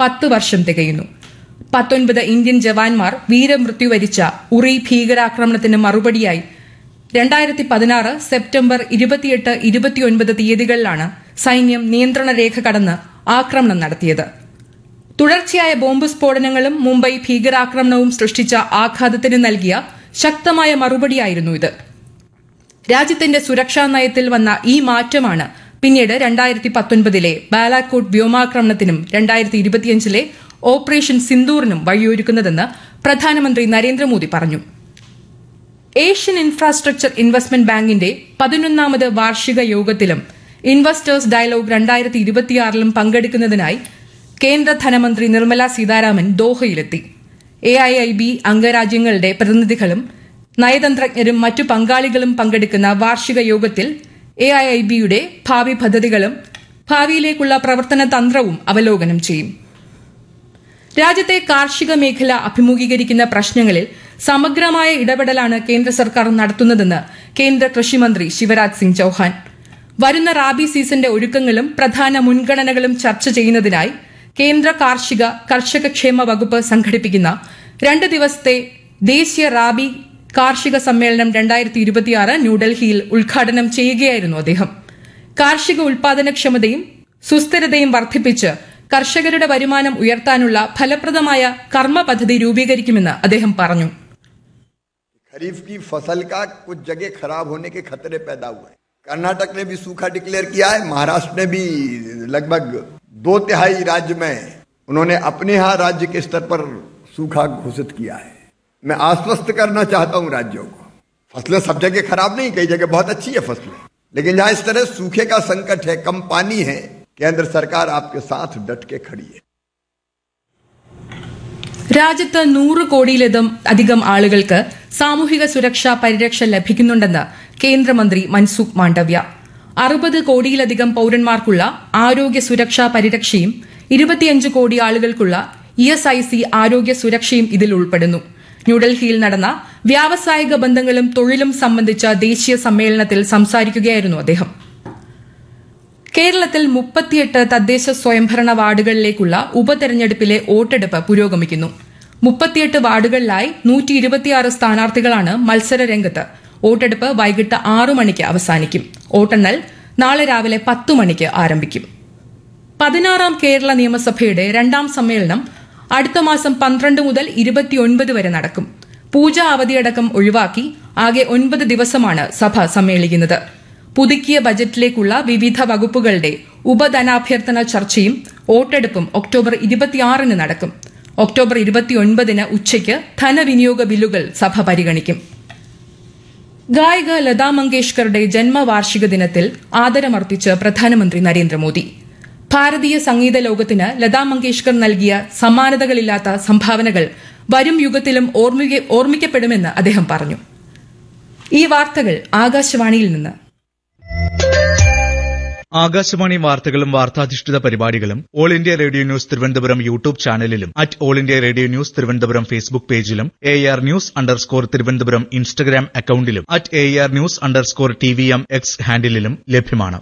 പത്ത് വർഷം തികയുന്നു പത്തൊൻപത് ഇന്ത്യൻ ജവാന്മാർ വീരമൃത്യു വരിച്ച ഉറി ഭീകരാക്രമണത്തിന് മറുപടിയായി രണ്ടായിരത്തി പതിനാറ് സെപ്റ്റംബർ ഇരുപത്തിയെട്ട് ഇരുപത്തിയൊൻപത് തീയതികളിലാണ് സൈന്യം നിയന്ത്രണ രേഖ കടന്ന് ആക്രമണം നടത്തിയത് തുടർച്ചയായ ബോംബ് സ്ഫോടനങ്ങളും മുംബൈ ഭീകരാക്രമണവും സൃഷ്ടിച്ച ആഘാതത്തിന് നൽകിയ ശക്തമായ മറുപടിയായിരുന്നു ഇത് രാജ്യത്തിന്റെ സുരക്ഷാ നയത്തിൽ വന്ന ഈ മാറ്റമാണ് പിന്നീട് രണ്ടായിരത്തി പത്തൊൻപതിലെ ബാലാക്കോട്ട് വ്യോമാക്രമണത്തിനും രണ്ടായിരത്തി ഇരുപത്തിയഞ്ചിലെ ഓപ്പറേഷൻ സിന്ദൂറിനും വഴിയൊരുക്കുന്നതെന്ന് പ്രധാനമന്ത്രി നരേന്ദ്രമോദി പറഞ്ഞു ഏഷ്യൻ ഇൻഫ്രാസ്ട്രക്ചർ ഇൻവെസ്റ്റ്മെന്റ് ബാങ്കിന്റെ പതിനൊന്നാമത് വാർഷിക യോഗത്തിലും ഇൻവെസ്റ്റേഴ്സ് ഡയലോഗ് രണ്ടായിരത്തി ഇരുപത്തിയാറിലും പങ്കെടുക്കുന്നതിനായി കേന്ദ്ര ധനമന്ത്രി നിർമ്മല സീതാരാമൻ ദോഹയിലെത്തി എ ഐ ഐ ബി അംഗരാജ്യങ്ങളുടെ പ്രതിനിധികളും നയതന്ത്രജ്ഞരും മറ്റു പങ്കാളികളും പങ്കെടുക്കുന്ന വാർഷിക യോഗത്തിൽ എ ഐ ഐ ബിയുടെ ഭാവി പദ്ധതികളും ഭാവിയിലേക്കുള്ള പ്രവർത്തന തന്ത്രവും അവലോകനം ചെയ്യും രാജ്യത്തെ കാർഷിക മേഖല അഭിമുഖീകരിക്കുന്ന പ്രശ്നങ്ങളിൽ സമഗ്രമായ ഇടപെടലാണ് കേന്ദ്ര സർക്കാർ നടത്തുന്നതെന്ന് കേന്ദ്ര കൃഷിമന്ത്രി ശിവരാജ് സിംഗ് ചൌഹാൻ വരുന്ന റാബി സീസന്റെ ഒരുക്കങ്ങളും പ്രധാന മുൻഗണനകളും ചർച്ച ചെയ്യുന്നതിനായി കേന്ദ്ര കാർഷിക കർഷക ക്ഷേമ വകുപ്പ് സംഘടിപ്പിക്കുന്ന രണ്ട് ദിവസത്തെ ദേശീയ റാബി കാർഷിക സമ്മേളനം രണ്ടായിരത്തി ഇരുപത്തിയാറ് ന്യൂഡൽഹിയിൽ ഉദ്ഘാടനം ചെയ്യുകയായിരുന്നു അദ്ദേഹം കാർഷിക ഉൽപാദനക്ഷമതയും സുസ്ഥിരതയും വർദ്ധിപ്പിച്ച് കർഷകരുടെ വരുമാനം ഉയർത്താനുള്ള ഫലപ്രദമായ കർമ്മ പദ്ധതി രൂപീകരിക്കുമെന്ന് അദ്ദേഹം പറഞ്ഞു खरीफ की फसल का कुछ जगह खराब होने के खतरे पैदा हुए हैं कर्नाटक ने भी सूखा डिक्लेयर किया है महाराष्ट्र ने भी लगभग दो तिहाई राज्य में उन्होंने अपने यहाँ राज्य के स्तर पर सूखा घोषित किया है मैं आश्वस्त करना चाहता हूँ राज्यों को फसलें सब जगह खराब नहीं कई जगह बहुत अच्छी है फसलें लेकिन जहां इस तरह सूखे का संकट है कम पानी है केंद्र सरकार आपके साथ डट के खड़ी है രാജ്യത്ത് നൂറ് കോടിയിലധികം അധികം ആളുകൾക്ക് സാമൂഹിക സുരക്ഷാ പരിരക്ഷ ലഭിക്കുന്നുണ്ടെന്ന് കേന്ദ്രമന്ത്രി മൻസുഖ് മാണ്ഡവ്യ അറുപത് കോടിയിലധികം പൌരന്മാർക്കുള്ള ആരോഗ്യ സുരക്ഷാ പരിരക്ഷയും ഇരുപത്തിയഞ്ച് കോടി ആളുകൾക്കുള്ള ഇ എസ് ഐ സി ആരോഗ്യ സുരക്ഷയും ഇതിൽ ഉൾപ്പെടുന്നു ന്യൂഡൽഹിയിൽ നടന്ന വ്യാവസായിക ബന്ധങ്ങളും തൊഴിലും സംബന്ധിച്ച ദേശീയ സമ്മേളനത്തിൽ സംസാരിക്കുകയായിരുന്നു അദ്ദേഹം കേരളത്തിൽ മുപ്പത്തിയെട്ട് തദ്ദേശ സ്വയംഭരണ വാർഡുകളിലേക്കുള്ള ഉപതെരഞ്ഞെടുപ്പിലെ വോട്ടെടുപ്പ് പുരോഗമിക്കുന്നു മുപ്പത്തിയെട്ട് വാർഡുകളിലായി നൂറ്റി ഇരുപത്തിയാറ് സ്ഥാനാർത്ഥികളാണ് മത്സര രംഗത്ത് വോട്ടെടുപ്പ് വൈകിട്ട് ആറു മണിക്ക് അവസാനിക്കും വോട്ടെണ്ണൽ നാളെ രാവിലെ പത്തു മണിക്ക് ആരംഭിക്കും പതിനാറാം കേരള നിയമസഭയുടെ രണ്ടാം സമ്മേളനം അടുത്ത മാസം പന്ത്രണ്ട് മുതൽ ഇരുപത്തിയൊൻപത് വരെ നടക്കും പൂജാ അവധിയടക്കം ഒഴിവാക്കി ആകെ ഒൻപത് ദിവസമാണ് സഭ സമ്മേളിക്കുന്നത് പുതുക്കിയ ബജറ്റിലേക്കുള്ള വിവിധ വകുപ്പുകളുടെ ഉപധനാഭ്യർത്ഥന ചർച്ചയും വോട്ടെടുപ്പും ഒക്ടോബർ ഇരുപത്തിയാറിന് നടക്കും ഒക്ടോബർ ഇരുപത്തിയൊൻപതിന് ഉച്ചയ്ക്ക് ധനവിനിയോഗ ബില്ലുകൾ സഭ പരിഗണിക്കും ഗായിക ലതാ മങ്കേഷ്കറുടെ ജന്മവാർഷിക ദിനത്തിൽ ആദരമർപ്പിച്ച് പ്രധാനമന്ത്രി നരേന്ദ്രമോദി ഭാരതീയ സംഗീത ലോകത്തിന് ലതാ മങ്കേഷ്കർ നൽകിയ സമാനതകളില്ലാത്ത സംഭാവനകൾ വരും യുഗത്തിലും ഓർമ്മിക്ക- ഓർമ്മിക്കപ്പെടുമെന്ന് അദ്ദേഹം പറഞ്ഞു ഈ വാർത്തകൾ ആകാശവാണിയിൽ നിന്ന് ആകാശവാണി വാർത്തകളും വാർത്താധിഷ്ഠിത പരിപാടികളും All India Radio news Thiruvananthapuram YouTube ചാനലിലും at All India Radio news Thiruvananthapuram Facebook പേജിലും A R news underscore Thiruvananthapuram Instagram അക്കൌണ്ടിലും at A R news underscore T V M X ഹാൻഡിലും ലഭ്യമാണ്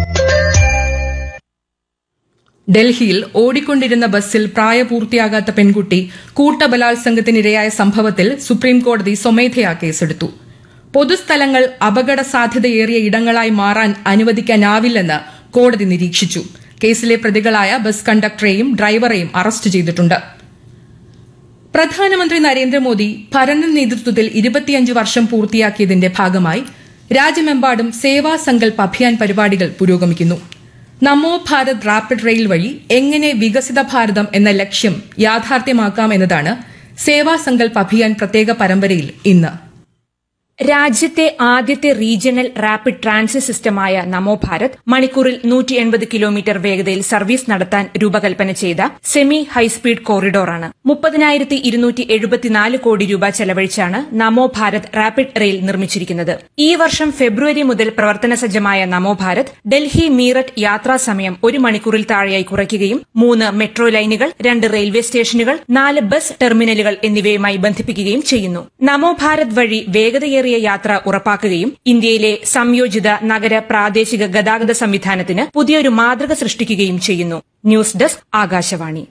ഡൽഹിയിൽ ഓടിക്കൊണ്ടിരുന്ന ബസ്സിൽ പ്രായപൂർത്തിയാകാത്ത പെൺകുട്ടി കൂട്ടബലാത്സംഗത്തിനിരയായ സംഭവത്തിൽ സുപ്രീംകോടതി സ്വമേധയാ കേസെടുത്തു പൊതുസ്ഥലങ്ങൾ അപകട സാധ്യതയേറിയ ഇടങ്ങളായി മാറാൻ അനുവദിക്കാനാവില്ലെന്ന് കോടതി നിരീക്ഷിച്ചു കേസിലെ പ്രതികളായ ബസ് കണ്ടക്ടറെയും ഡ്രൈവറെയും അറസ്റ്റ് ചെയ്തിട്ടുണ്ട് പ്രധാനമന്ത്രി നരേന്ദ്രമോദി ഭരണ നേതൃത്വത്തിൽ ഇരുപത്തിയഞ്ച് വർഷം പൂർത്തിയാക്കിയതിന്റെ ഭാഗമായി രാജ്യമെമ്പാടും സേവാ സങ്കൽപ് അഭിയാൻ പരിപാടികൾ പുരോഗമിക്കുന്നു നമോ ഭാരത് റാപ്പിഡ് റെയിൽ വഴി എങ്ങനെ വികസിത ഭാരതം എന്ന ലക്ഷ്യം യാഥാർത്ഥ്യമാക്കാം എന്നതാണ് സേവാ സങ്കൽപ് അഭിയാൻ പ്രത്യേക പരമ്പരയിൽ ഇന്ന് രാജ്യത്തെ ആദ്യത്തെ റീജിയണൽ റാപ്പിഡ് ട്രാൻസിറ്റ് സിസ്റ്റമായ നമോ ഭാരത് മണിക്കൂറിൽ നൂറ്റി എൺപത് കിലോമീറ്റർ വേഗതയിൽ സർവീസ് നടത്താൻ രൂപകൽപ്പന ചെയ്ത സെമി ഹൈസ്പീഡ് കോറിഡോറാണ് മുപ്പതിനായിരത്തി ഇരുന്നൂറ്റി എഴുപത്തിനാല് കോടി രൂപ ചെലവഴിച്ചാണ് നമോ ഭാരത് റാപ്പിഡ് റെയിൽ നിർമ്മിച്ചിരിക്കുന്നത് ഈ വർഷം ഫെബ്രുവരി മുതൽ പ്രവർത്തന സജ്ജമായ നമോ ഭാരത് ഡൽഹി മീററ്റ് യാത്രാ സമയം ഒരു മണിക്കൂറിൽ താഴെയായി കുറയ്ക്കുകയും മൂന്ന് മെട്രോ ലൈനുകൾ രണ്ട് റെയിൽവേ സ്റ്റേഷനുകൾ നാല് ബസ് ടെർമിനലുകൾ എന്നിവയുമായി ബന്ധിപ്പിക്കുകയും ചെയ്യുന്നു നമോ ഭാരത് വഴി വേഗതയേറിയ യാത്ര ഉറപ്പാക്കുകയും ഇന്ത്യയിലെ സംയോജിത നഗര പ്രാദേശിക ഗതാഗത സംവിധാനത്തിന് പുതിയൊരു മാതൃക സൃഷ്ടിക്കുകയും ചെയ്യുന്നു ന്യൂസ് ഡെസ്ക് ആകാശവാണി